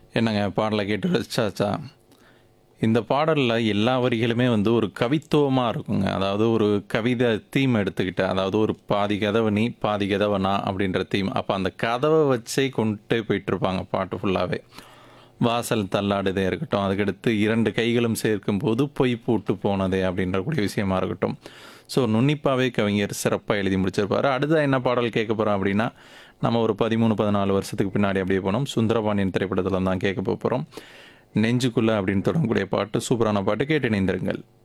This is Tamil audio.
என்னங்க பாடலை கேட்டு ரசிச்சாச்சா இந்த பாடலில் எல்லா வரிகளுமே வந்து ஒரு கவித்துவமாக இருக்குங்க அதாவது ஒரு கவிதை தீம் எடுத்துக்கிட்ட அதாவது ஒரு பாதி கதவை நீ பாதி கதவை நான் அப்படின்ற தீம் அப்போ அந்த கதவை வச்சே கொண்டுட்டே போயிட்டுருப்பாங்க பாட்டு ஃபுல்லாகவே வாசல் தள்ளாடுதே இருக்கட்டும் அதுக்கடுத்து இரண்டு கைகளும் சேர்க்கும் போது பொய் பூட்டு போனதே அப்படின்ற கூடிய விஷயமா இருக்கட்டும் ஸோ நுண்ணிப்பாவே கவிஞர் சிறப்பாக எழுதி முடிச்சிருப்பாரு அடுத்த என்ன பாடல் கேட்க போகிறோம் அப்படின்னா நம்ம ஒரு பதிமூணு பதினாலு வருஷத்துக்கு பின்னாடி அப்படியே போனோம் சுந்தரபாண்டியன் திரைப்படத்தில் தான் கேட்க போகிறோம் நெஞ்சுக்குள்ள அப்படின்னு தொடங்கக்கூடிய பாட்டு சூப்பரான பாட்டு கேட்டு இணைந்திருங்கள்